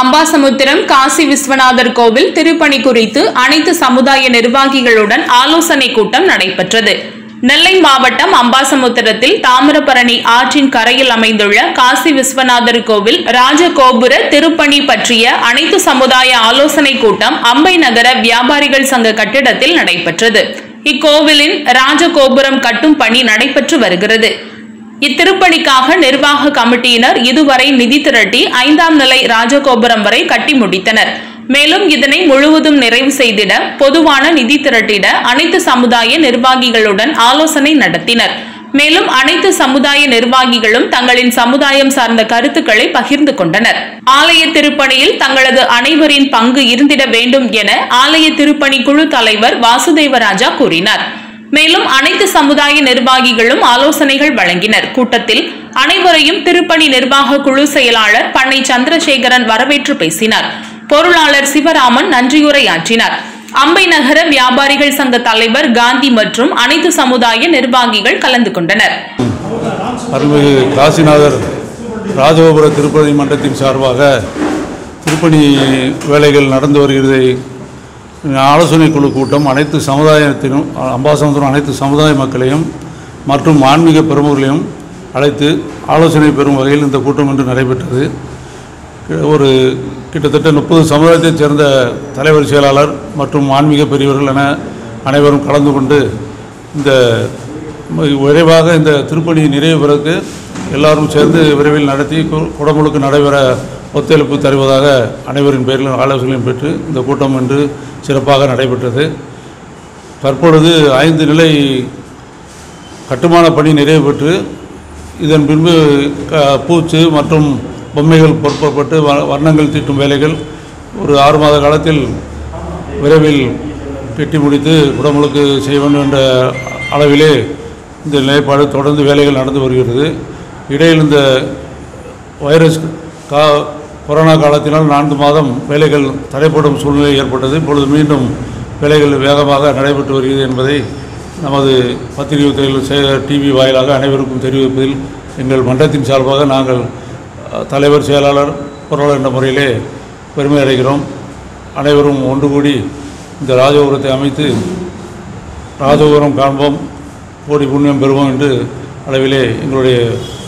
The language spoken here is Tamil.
அம்பாசமுத்திரம் காசி விஸ்வநாதர் கோவில் திருப்பணி குறித்து அனைத்து சமுதாய நிர்வாகிகளுடன் ஆலோசனை கூட்டம் நடைபெற்றது நெல்லை மாவட்டம் அம்பாசமுத்திரத்தில் தாமிரபரணி ஆற்றின் கரையில் அமைந்துள்ள காசி விஸ்வநாதர் கோவில் ராஜகோபுர திருப்பணி பற்றிய அனைத்து சமுதாய ஆலோசனை கூட்டம் அம்பை நகர வியாபாரிகள் சங்க கட்டிடத்தில் நடைபெற்றது இக்கோவிலின் ராஜகோபுரம் கட்டும் பணி நடைபெற்று வருகிறது இத்திருப்பணிக்காக நிர்வாக கமிட்டியினர் இதுவரை நிதி திரட்டி ஐந்தாம் நிலை ராஜகோபுரம் வரை கட்டி முடித்தனர் மேலும் இதனை முழுவதும் நிறைவு செய்திட பொதுவான நிதி திரட்டிட அனைத்து சமுதாய நிர்வாகிகளுடன் ஆலோசனை நடத்தினர் மேலும் அனைத்து சமுதாய நிர்வாகிகளும் தங்களின் சமுதாயம் சார்ந்த கருத்துக்களை பகிர்ந்து கொண்டனர் ஆலய திருப்பணியில் தங்களது அனைவரின் பங்கு இருந்திட வேண்டும் என ஆலய திருப்பணி குழு தலைவர் வாசுதேவராஜா கூறினார் மேலும் அனைத்து சமுதாய நிர்வாகிகளும் ஆலோசனைகள் வழங்கினர் கூட்டத்தில் அனைவரையும் திருப்பணி நிர்வாக குழு செயலாளர் பண்ணை சந்திரசேகரன் வரவேற்று பேசினார் பொருளாளர் சிவராமன் நன்றியுரையாற்றினார் அம்பை நகர வியாபாரிகள் சங்க தலைவர் காந்தி மற்றும் அனைத்து சமுதாய நிர்வாகிகள் கலந்து கொண்டனர் அருள்மிகு காசிநாதர் ராஜகோபுர திருப்பதி மன்றத்தின் சார்பாக திருப்பணி வேலைகள் நடந்து வருகிறதை ஆலோசனை குழு கூட்டம் அனைத்து சமுதாயத்திலும் அம்பாசமுத்திரம் அனைத்து சமுதாய மக்களையும் மற்றும் ஆன்மீக பிரமுகர்களையும் அழைத்து ஆலோசனை பெறும் வகையில் இந்த கூட்டம் இன்று நடைபெற்றது ஒரு கிட்டத்தட்ட முப்பது சமுதாயத்தைச் சேர்ந்த தலைவர் செயலாளர் மற்றும் ஆன்மீக பெரியவர்கள் என அனைவரும் கலந்து கொண்டு இந்த ம- விரைவாக இந்த திருப்பணி நிறைவு பிறகு எல்லாரும் சேர்ந்து விரைவில் நடத்தி கு- குடமுழுக்கு நடைபெற ஒத்துழைப்பு தருவதாக அனைவரின் பேரிலும் ஆலோசனையும் பெற்று இந்த கூட்டம் இன்று சிறப்பாக நடைபெற்றது தற்பொழுது ஐந்து நிலை கட்டுமான பணி நிறைவு பெற்று இதன் பின்பு க பூச்சு மற்றும் பொம்மைகள் பொருட்பட்டு வ- வர்ணங்கள் தீட்டும் வேலைகள் ஒரு ஆறு மாத காலத்தில் விரைவில் கட்டி முடித்து குடமுழுக்கு செய்ய வேண்டும் என்ற அளவிலே இந்த நிலைப்பாடு தொடர்ந்து வேலைகள் நடந்து வருகிறது இடையில் இந்த வைரஸ் கா கொரோனா காலத்தினால் நான்கு மாதம் வேலைகள் தடைப்படும் சூழ்நிலை ஏற்பட்டது இப்பொழுது மீண்டும் வேலைகள் வேகமாக நடைபெற்று வருகிறது என்பதை நமது பத்திரிகை துறையில் செ- டிவி வாயிலாக அனைவருக்கும் தெரிவிப்பதில் எங்கள் மன்றத்தின் சார்பாக நாங்கள் அஹ், தலைவர் செயலாளர் பொருளாளர் என்ற முறையிலே பெருமை அடைகிறோம் அனைவரும் ஒன்று கூடி இந்த ராஜகோபுரத்தை அமைத்து ராஜகோபுரம் காண்போம் கோடி புண்ணியம் பெறுவோம் என்று அளவிலே எங்களுடைய